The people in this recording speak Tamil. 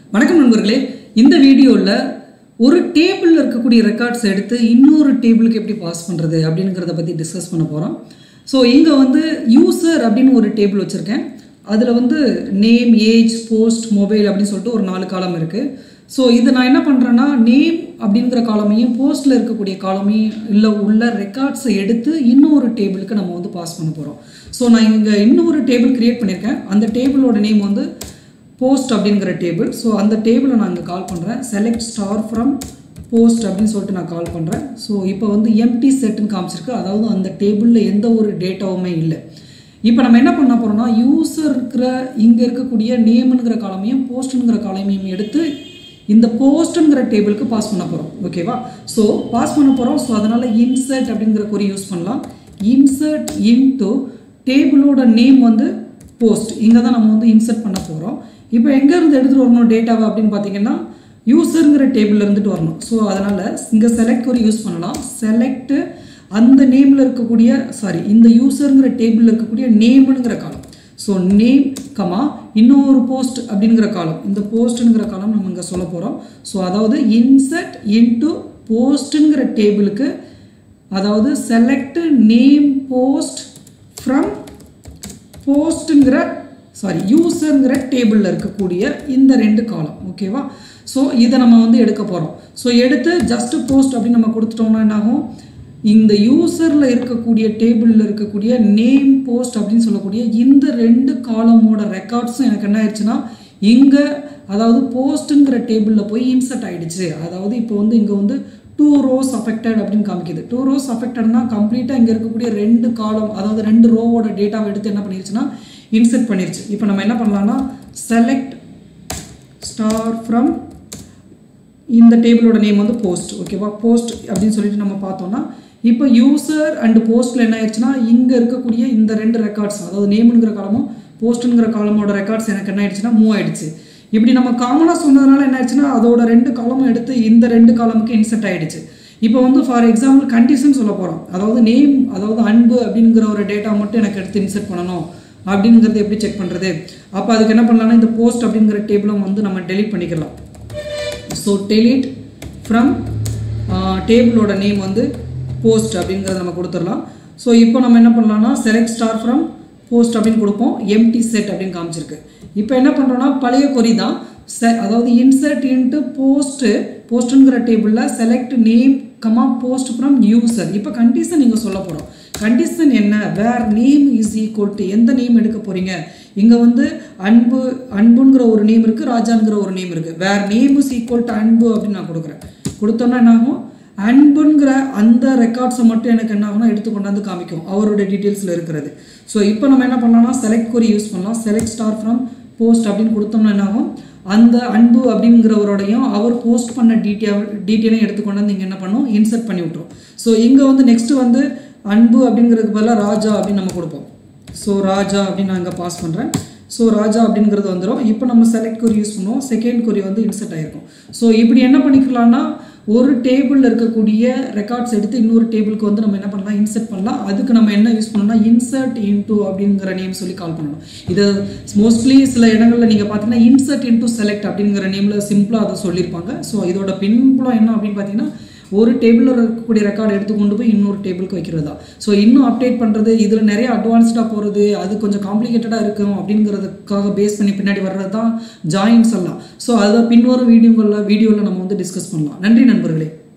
வணக்கம் நண்பர்களே இந்த வீடியோவில் ஒரு டேபிளில் இருக்கக்கூடிய ரெக்கார்ட்ஸ் எடுத்து இன்னொரு டேபிளுக்கு எப்படி பாஸ் பண்ணுறது அப்படிங்கிறத பற்றி டிஸ்கஸ் பண்ண போகிறோம் ஸோ இங்கே வந்து யூசர் அப்படின்னு ஒரு டேபிள் வச்சுருக்கேன் அதில் வந்து நேம் ஏஜ் போஸ்ட் மொபைல் அப்படின்னு சொல்லிட்டு ஒரு நாலு காலம் இருக்குது ஸோ இது நான் என்ன பண்ணுறேன்னா நேம் அப்படிங்கிற காலமையும் போஸ்ட்டில் இருக்கக்கூடிய காலமையும் இல்லை உள்ள ரெக்கார்ட்ஸை எடுத்து இன்னொரு டேபிளுக்கு நம்ம வந்து பாஸ் பண்ண போகிறோம் ஸோ நான் இங்கே இன்னொரு டேபிள் கிரியேட் பண்ணியிருக்கேன் அந்த டேபிளோட நேம் வந்து போஸ்ட் அப்படிங்கிற டேபிள் ஸோ அந்த டேபிளை நான் இங்கே கால் பண்ணுறேன் செலக்ட் ஸ்டார் ஃப்ரம் போஸ்ட் அப்படின்னு சொல்லிட்டு நான் கால் பண்ணுறேன் ஸோ இப்போ வந்து எம்டி செட்டுன்னு காமிச்சிருக்கு அதாவது அந்த டேபிளில் எந்த ஒரு டேட்டாவுமே இல்லை இப்போ நம்ம என்ன பண்ண போகிறோம்னா யூசர் இருக்கிற இங்கே இருக்கக்கூடிய நேம்னுங்கிற காலமையும் போஸ்ட்டுங்கிற காலமையும் எடுத்து இந்த போஸ்ட்டுங்கிற டேபிளுக்கு பாஸ் பண்ண போகிறோம் ஓகேவா ஸோ பாஸ் பண்ண போகிறோம் ஸோ அதனால் இன்சர்ட் அப்படிங்கிற குறி யூஸ் பண்ணலாம் இன்சர்ட் இன்டு டேபிளோட நேம் வந்து போஸ்ட் இங்கே தான் நம்ம வந்து இன்சர்ட் பண்ண போகிறோம் இப்போ எங்கேருந்து எடுத்துகிட்டு வரணும் டேட்டாவை அப்படின்னு பார்த்தீங்கன்னா யூசருங்கிற டேபிளில் இருந்துட்டு வரணும் ஸோ அதனால் இங்கே செலக்ட் ஒரு யூஸ் பண்ணலாம் செலக்ட் அந்த நேமில் இருக்கக்கூடிய சாரி இந்த யூசருங்கிற டேபிளில் இருக்கக்கூடிய நேம்னுங்கிற காலம் ஸோ நேம் கமா இன்னொரு போஸ்ட் அப்படிங்கிற காலம் இந்த போஸ்ட்டுங்கிற காலம் நம்ம இங்கே சொல்ல போகிறோம் ஸோ அதாவது இன்சர்ட் இன்டு போஸ்ட்டுங்கிற டேபிளுக்கு அதாவது செலக்ட் நேம் போஸ்ட் ஃப்ரம் போஸ்ட்டுங்கிற சாரி யூசருங்கிற டேபிளில் இருக்கக்கூடிய இந்த ரெண்டு காலம் ஓகேவா ஸோ இதை நம்ம வந்து எடுக்க போகிறோம் ஸோ எடுத்து ஜஸ்ட் போஸ்ட் அப்படின்னு நம்ம கொடுத்துட்டோம்னா என்னாகும் இந்த யூசரில் இருக்கக்கூடிய டேபிளில் இருக்கக்கூடிய நேம் போஸ்ட் அப்படின்னு சொல்லக்கூடிய இந்த ரெண்டு காலமோட ரெக்கார்ட்ஸும் எனக்கு என்ன ஆயிடுச்சுன்னா இங்கே அதாவது போஸ்ட்டுங்கிற டேபிளில் போய் இன்சர்ட் ஆயிடுச்சு அதாவது இப்போ வந்து இங்கே வந்து டூ ரோஸ் அஃபெக்டட் அப்படின்னு காமிக்குது டூ ரோஸ் அஃபெக்டட்னா கம்ப்ளீட்டாக இங்கே இருக்கக்கூடிய ரெண்டு காலம் அதாவது ரெண்டு ரோவோட டேட்டாவை எடுத்து என்ன பண்ணிருச்சுன்னா இன்செர்ட் பண்ணிருச்சு இப்போ நம்ம என்ன பண்ணலாம்னா செலக்ட் ஸ்டார் ஃப்ரம் இந்த டேபிளோட நேம் வந்து போஸ்ட் ஓகேவா போஸ்ட் அப்படின்னு சொல்லிட்டு நம்ம பார்த்தோம்னா இப்போ யூசர் அண்ட் போஸ்ட்டில் என்ன ஆயிடுச்சுன்னா இங்கே இருக்கக்கூடிய இந்த ரெண்டு ரெக்கார்ட்ஸ் அதாவது நேம்ங்கிற காலமும் போஸ்ட்டுங்கிற காலமோட ரெக்கார்ட்ஸ் எனக்கு என்ன ஆயிடுச்சுன்னா மூவ் ஆயிடுச்சு இப்படி நம்ம காமனாக சொன்னதுனால என்ன ஆயிடுச்சுன்னா அதோட ரெண்டு காலமும் எடுத்து இந்த ரெண்டு காலமுக்கு இன்செர்ட் ஆயிடுச்சு இப்போ வந்து ஃபார் எக்ஸாம்பிள் கண்டிஷன் சொல்ல போகிறோம் அதாவது நேம் அதாவது அன்பு அப்படிங்கிற ஒரு டேட்டா மட்டும் எனக்கு எடுத்து இன்செர்ட் பண்ணணும் அப்படிங்கிறது எப்படி செக் பண்ணுறது அப்போ அதுக்கு என்ன பண்ணலாம்னா இந்த போஸ்ட் அப்படிங்கிற டேபிளும் வந்து நம்ம டெலிட் பண்ணிக்கலாம் ஸோ டெலிட் ஃப்ரம் டேபிளோட நேம் வந்து போஸ்ட் அப்படிங்கிறத நம்ம கொடுத்துடலாம் ஸோ இப்போ நம்ம என்ன பண்ணலாம்னா செலக்ட் ஸ்டார் ஃப்ரம் போஸ்ட் அப்படின்னு கொடுப்போம் எம்டி செட் அப்படின்னு காமிச்சிருக்கு இப்போ என்ன பண்ணுறோன்னா பழைய கொரி தான் செ அதாவது இன்சர்ட் இன்ட்டு போஸ்ட்டு போஸ்ட்டுங்கிற டேபிளில் select name comma post from user இப்போ கண்டிஷன் நீங்கள் சொல்ல போகிறோம் கண்டிஷன் என்ன where name is equal to எந்த நேம் எடுக்க போகிறீங்க இங்கே வந்து அன்பு அன்புங்கிற ஒரு நேம் இருக்குது ராஜாங்கிற ஒரு நேம் இருக்குது where name is equal to Anbu அப்படின்னு நான் கொடுக்குறேன் கொடுத்தோன்னா என்ன ஆகும் அன்புங்கிற அந்த ரெக்கார்ட்ஸை மட்டும் எனக்கு என்ன ஆகும்னா எடுத்து கொண்டாந்து காமிக்கும் அவரோட டீட்டெயில்ஸில் இருக்கிறது ஸோ இப்போ நம்ம என்ன பண்ணலாம்னா செலக்ட் கொரி யூஸ் பண்ணலாம் செலக்ட் ஸ்டார் ஃப்ரம் போஸ்ட் அப்படின்னு கொடுத்தோம்னா என்ன ஆகும் அந்த அன்பு அப்படிங்கிறவரோடையும் அவர் போஸ்ட் பண்ண டீட்டெயில் டீட்டெயிலையும் எடுத்துக்கொண்டு வந்து இங்கே என்ன பண்ணும் இன்சர்ட் பண்ணி விட்ரும் ஸோ இங்கே வந்து நெக்ஸ்ட் வந்து அன்பு அப்படிங்கிறதுக்கு பதிலாக ராஜா அப்படின்னு நம்ம கொடுப்போம் ஸோ ராஜா அப்படின்னு நான் இங்கே பாஸ் பண்ணுறேன் ஸோ ராஜா அப்படிங்கிறது வந்துடும் இப்போ நம்ம செலக்ட் கொரி யூஸ் பண்ணுவோம் செகண்ட் கொரி வந்து இன்சர்ட் ஆகிருக்கும் ஸோ இப்படி என்ன பண்ணிக்கலாம்னா ஒரு டேபிளில் இருக்கக்கூடிய ரெக்கார்ட்ஸ் எடுத்து இன்னொரு டேபிளுக்கு வந்து நம்ம என்ன பண்ணலாம் இன்சர்ட் பண்ணலாம் அதுக்கு நம்ம என்ன யூஸ் பண்ணணும்னா இன்சர்ட் இன்டூ அப்படிங்கிற நேம் சொல்லி கால் பண்ணணும் இது மோஸ்ட்லி சில இடங்களில் நீங்கள் பார்த்தீங்கன்னா இன்சர்ட் இன்டூ செலக்ட் அப்படிங்கிற நேமில் சிம்பிளாக அதை சொல்லியிருப்பாங்க ஸோ இதோட பின்புலம் என்ன அப்படின்னு பார்த்தீங்கன்னா ஒரு டேபிளில் இருக்கக்கூடிய ரெக்கார்டு எடுத்து கொண்டு போய் இன்னொரு டேபிளுக்கு வைக்கிறது தான் ஸோ இன்னும் அப்டேட் பண்ணுறது இதில் நிறைய அட்வான்ஸ்டாக போகிறது அது கொஞ்சம் காம்ப்ளிகேட்டடாக இருக்கும் அப்படிங்கிறதுக்காக பேஸ் பண்ணி பின்னாடி வர்றது தான் ஜாயின்ஸ் எல்லாம் ஸோ அதை பின்வரும் வீடியோங்களில் வீடியோவில் நம்ம வந்து டிஸ்கஸ் பண்ணலாம் நன்றி நண்பர்களே